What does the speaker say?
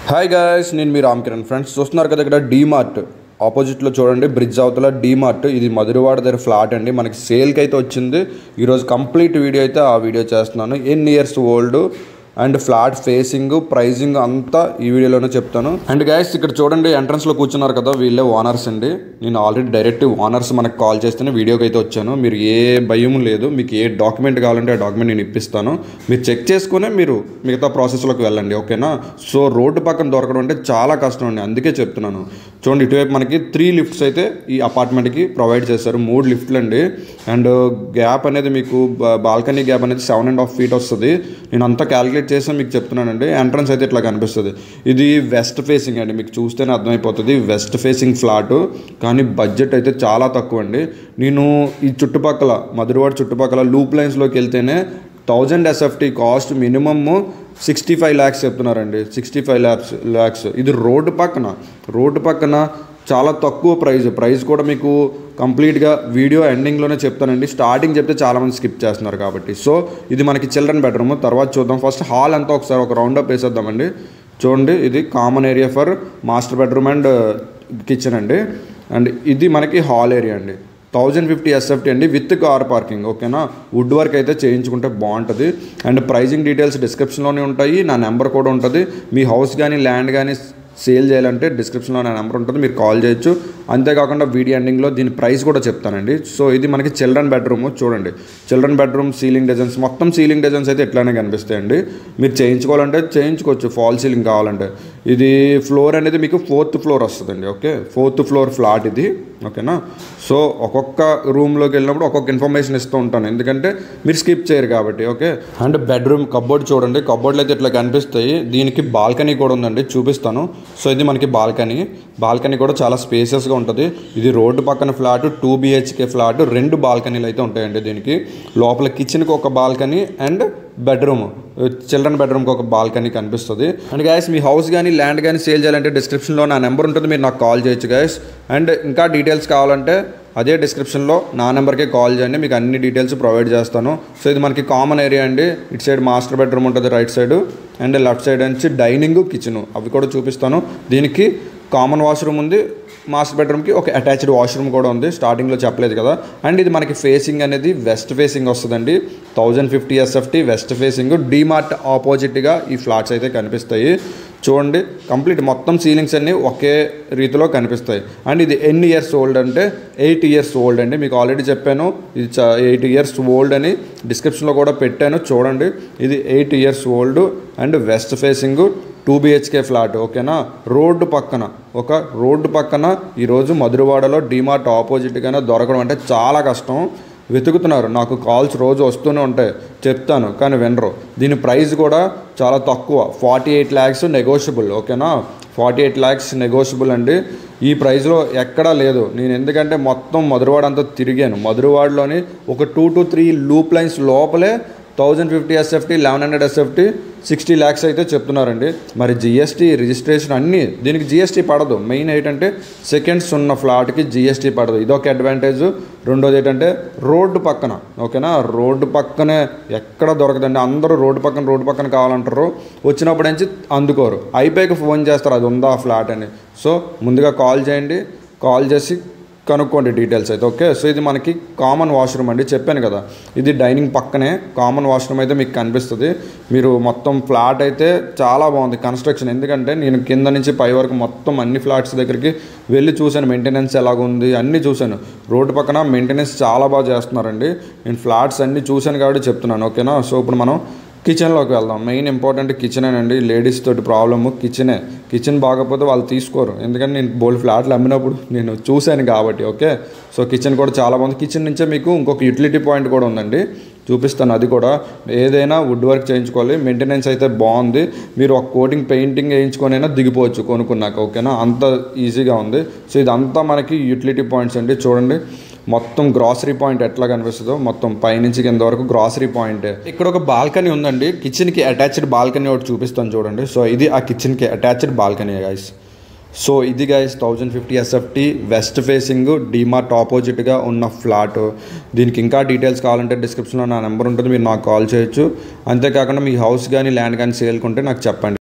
hi guys నేను మీ Ram Kiran friends చూస్తున్నారు కదా ఇక్కడ డీమార్ట్ ఆపోజిట్లో చూడండి బ్రిడ్జ్ అవతల డీమార్ట్ ఇది మధురవాడ దగ్గర ఫ్లాట్ అండి మనకి సేల్కి అయితే వచ్చింది ఈరోజు కంప్లీట్ వీడియో అయితే ఆ వీడియో చేస్తున్నాను ఎన్ని years old and flat facing pricing అంతా ఈ వీడియోలోనే చెప్తాను అండ్ గైస్ ఇక్కడ చూడండి ఎంట్రన్స్లో కూర్చున్నారు కదా వీళ్ళే ఓనర్స్ అండి నేను ఆల్రెడీ డైరెక్ట్ ఓనర్స్ మనకు కాల్ చేస్తేనే వీడియోకి అయితే వచ్చాను మీరు ఏ భయం లేదు మీకు ఏ డాక్యుమెంట్ కావాలంటే ఆ డాక్యుమెంట్ నేను ఇప్పిస్తాను మీరు చెక్ చేసుకునే మీరు మిగతా ప్రాసెస్లోకి వెళ్ళండి ఓకేనా సో రోడ్డు పక్కన దొరకడం అంటే చాలా కష్టం అండి అందుకే చెప్తున్నాను చూడండి ఇటువైపు మనకి త్రీ లిఫ్ట్స్ అయితే ఈ అపార్ట్మెంట్కి ప్రొవైడ్ చేశారు మూడు లిఫ్ట్లు అండి అండ్ గ్యాప్ అనేది మీకు బాల్కనీ గ్యాప్ అనేది సెవెన్ అండ్ హాఫ్ ఫీట్ వస్తుంది నేను అంతా క్యాలిక్యులేట్ చేసి మీకు చెప్తున్నానండి ఎంట్రన్స్ అయితే ఇట్లా కనిపిస్తుంది ఇది వెస్ట్ ఫేసింగ్ అండి మీకు చూస్తేనే అర్థమైపోతుంది వెస్ట్ ఫేసింగ్ ఫ్లాట్ కానీ బడ్జెట్ అయితే చాలా తక్కువ అండి నేను ఈ చుట్టుపక్కల మధురవాడ చుట్టుపక్కల లూప్ లైన్స్లోకి వెళ్తేనే thousand SFT cost minimum sixty five lakhs చెప్తున్నారండి సిక్స్టీ ఫైవ్ ల్యాక్స్ ల్యాక్స్ ఇది రోడ్డు పక్కన రోడ్డు పక్కన చాలా తక్కువ ప్రైస్ ప్రైస్ కూడా మీకు కంప్లీట్గా వీడియో ఎండింగ్లోనే చెప్తానండి స్టార్టింగ్ చెప్తే చాలామంది స్కిప్ చేస్తున్నారు కాబట్టి సో ఇది మనకి చిల్డ్రన్ బెడ్రూమ్ తర్వాత చూద్దాం ఫస్ట్ హాల్ అంతా ఒకసారి ఒక రౌండ్ అప్ వేసేద్దామండి చూడండి ఇది common area for master bedroom and kitchen అండి అండ్ ఇది మనకి హాల్ ఏరియా అండి థౌజండ్ ఫిఫ్టీ ఎస్ఎఫ్టీ అండి విత్ కార్ పార్కింగ్ ఓకేనా వుడ్ వర్క్ అయితే చేయించుకుంటే బాగుంటుంది అండ్ ప్రైజింగ్ డీటెయిల్స్ డిస్క్రిప్షన్లోనే ఉంటాయి నా నెంబర్ కూడా ఉంటుంది మీ హౌస్ కానీ ల్యాండ్ కానీ సేల్ చేయాలంటే డిస్క్రిప్షన్లో నా నెంబర్ ఉంటుంది మీరు కాల్ చేయొచ్చు అంతేకాకుండా వీడియో ఎండింగ్లో దీని ప్రైస్ కూడా చెప్తానండి సో ఇది మనకి చిల్డ్రన్ బెడ్రూమ్ చూడండి చిల్డ్రన్ బెడ్రూమ్ సీలింగ్ డిజైన్స్ మొత్తం సీలింగ్ డిజైన్స్ అయితే ఇట్లానే కనిపిస్తాయండి మీరు చేయించుకోవాలంటే చేయించుకోవచ్చు ఫాల్ సీలింగ్ కావాలంటే ఇది ఫ్లోర్ అనేది మీకు ఫోర్త్ ఫ్లోర్ వస్తుందండి ఓకే ఫోర్త్ ఫ్లోర్ ఫ్లాట్ ఇది ఓకేనా సో ఒక్కొక్క రూమ్లోకి వెళ్ళినప్పుడు ఒక్కొక్క ఇన్ఫర్మేషన్ ఇస్తూ ఉంటాను ఎందుకంటే మీరు స్కిప్ చేయరు కాబట్టి ఓకే అండ్ బెడ్రూమ్ కబోర్డ్ చూడండి కబోర్డ్లు అయితే ఇట్లా కనిపిస్తాయి దీనికి బాల్కనీ కూడా ఉందండి చూపిస్తాను సో ఇది మనకి బాల్కనీ బాల్కనీ కూడా చాలా స్పేసెస్గా ఉంటుంది ఇది రోడ్డు పక్కన ఫ్లాట్ టూ బిహెచ్కే ఫ్లాట్ రెండు బాల్కనీలు అయితే ఉంటాయండి దీనికి లోపల కిచెన్కి ఒక బాల్కనీ అండ్ బెడ్రూమ్ చిల్డ్రన్ బెడ్రూమ్కి ఒక బాల్కనీ కనిపిస్తుంది అండ్ గాయస్ మీ హౌస్ కానీ ల్యాండ్ కానీ సేల్ చేయాలంటే డిస్క్రిప్షన్లో నా నెంబర్ ఉంటుంది మీరు నాకు కాల్ చేయొచ్చు గాయస్ అండ్ ఇంకా డీటెయిల్స్ కావాలంటే అదే డిస్క్రిప్షన్లో నా నెంబర్కే కాల్ చేయండి మీకు అన్ని డీటెయిల్స్ ప్రొవైడ్ చేస్తాను సో ఇది మనకి కామన్ ఏరియా అండి ఇటు సైడ్ మాస్టర్ బెడ్రూమ్ ఉంటుంది right side and left side నుంచి డైనింగ్ కిచెన్ అవి కూడా చూపిస్తాను దీనికి కామన్ వాష్రూమ్ ఉంది మాస్టర్ బెడ్రూమ్కి ఒక అటాచ్డ్ వాష్రూమ్ కూడా ఉంది స్టార్టింగ్లో చెప్పలేదు కదా అండ్ ఇది మనకి ఫేసింగ్ అనేది వెస్ట్ ఫేసింగ్ వస్తుందండి thousand fifty SFT west facing DMart ఆపోజిట్గా ఈ ఫ్లాట్స్ అయితే కనిపిస్తాయి చూడండి కంప్లీట్ మొత్తం సీలింగ్స్ అన్నీ ఒకే రీతిలో కనిపిస్తాయి అండ్ ఇది ఎన్ని ఇయర్స్ ఓల్డ్ అంటే ఎయిట్ ఇయర్స్ ఓల్డ్ అండి మీకు ఆల్రెడీ చెప్పాను ఇది ఎయిట్ ఇయర్స్ ఓల్డ్ అని డిస్క్రిప్షన్లో కూడా పెట్టాను చూడండి ఇది eight years old and west facing two BHK flat ఓకేనా రోడ్డు పక్కన ఒక రోడ్డు పక్కన ఈరోజు మధురవాడలో డీమార్ట్ ఆపోజిట్గానే దొరకడం అంటే చాలా కష్టం వెతుకుతున్నారు నాకు కాల్స్ రోజు వస్తూనే ఉంటాయి చెప్తాను కానీ వినరు దీని ప్రైస్ కూడా చాలా తక్కువ ఫార్టీ ఎయిట్ ల్యాక్స్ నెగోషియబుల్ ఓకేనా ఫార్టీ ఎయిట్ ల్యాక్స్ నెగోషియబుల్ అండి ఈ ప్రైస్లో ఎక్కడా లేదు నేను ఎందుకంటే మొత్తం మధురవాడ అంతా తిరిగాను మధురవాడలోని ఒక two to three loop lines లోపలే thousand fifty SFT eleven hundred SFT sixty lakhs అయితే చెప్తున్నారండి మరి జిఎస్టీ రిజిస్ట్రేషన్ అన్నీ దీనికి జిఎస్టీ పడదు మెయిన్ ఏంటంటే సెకండ్స్ ఉన్న ఫ్లాట్కి జిఎస్టీ పడదు ఇదొక అడ్వాంటేజ్ రెండోది ఏంటంటే రోడ్డు పక్కన ఓకేనా రోడ్డు పక్కనే ఎక్కడ దొరకదండి అందరూ రోడ్డు పక్కన రోడ్డు పక్కన కావాలంటారు వచ్చినప్పుడు నుంచి అందుకోరు అయిపోయాక ఫోన్ చేస్తారు అది ఉందా ఆ ఫ్లాట్ అని సో ముందుగా కాల్ చేయండి కాల్ చేసి కనుక్కోండి డీటెయిల్స్ అయితే ఓకే సో ఇది మనకి కామన్ వాష్రూమ్ అండి చెప్పాను కదా ఇది డైనింగ్ పక్కనే కామన్ వాష్రూమ్ అయితే మీకు కనిపిస్తుంది మీరు మొత్తం ఫ్లాట్ అయితే చాలా బాగుంది కన్స్ట్రక్షన్ ఎందుకంటే నేను కింద నుంచి పై వరకు మొత్తం అన్ని ఫ్లాట్స్ దగ్గరికి వెళ్ళి చూశాను మెయింటెనెన్స్ ఎలాగుంది అన్నీ చూశాను రోడ్డు పక్కన మెయింటెనెన్స్ చాలా బాగా చేస్తున్నారండి నేను ఫ్లాట్స్ అన్నీ చూశాను కాబట్టి చెప్తున్నాను ఓకేనా సో ఇప్పుడు మనం కిచెన్లోకి వెళ్దాం మెయిన్ ఇంపార్టెంట్ కిచెనేనండి లేడీస్ తోటి ప్రాబ్లము కిచెనే కిచెన్ బాగపోతే వాళ్ళు తీసుకోరు ఎందుకంటే నేను బోల్ ఫ్లాట్లు అమ్మినప్పుడు నేను చూశాను కాబట్టి ఓకే సో కిచెన్ కూడా చాలా బాగుంది కిచెన్ నుంచే మీకు ఇంకొక యూటిలిటీ పాయింట్ కూడా ఉందండి చూపిస్తాను అది కూడా ఏదైనా వుడ్ వర్క్ చేయించుకోవాలి మెయింటెనెన్స్ అయితే బాగుంది మీరు ఒక కోటింగ్ పెయింటింగ్ వేయించుకొనైనా దిగిపోవచ్చు కొనుక్కున్నాక ఓకేనా అంత ఈజీగా ఉంది సో ఇదంతా మనకి యూటిలిటీ పాయింట్స్ అండి చూడండి మొత్తం గ్రాసరీ పాయింట్ ఎట్లా కనిపిస్తుందో మొత్తం పైనుంచి కింద వరకు గ్రాసరీ పాయింట్ ఇక్కడ ఒక బాల్కనీ ఉందండి కిచెన్కి అటాచ్డ్ బాల్కనీ ఒకటి చూపిస్తాను చూడండి సో ఇది ఆ కిచెన్కి అటాచ్డ్ బాల్కనీ గైస్ సో ఇది guys thousand fifty SFT west facing DMart ఆపోజిట్గా ఉన్న ఫ్లాట్ దీనికి ఇంకా డీటెయిల్స్ కావాలంటే డిస్క్రిప్షన్లో నా నెంబర్ ఉంటుంది మీరు నాకు కాల్ చేయొచ్చు అంతేకాకుండా మీ హౌస్ కానీ ల్యాండ్ కానీ సేల్కుంటే నాకు చెప్పండి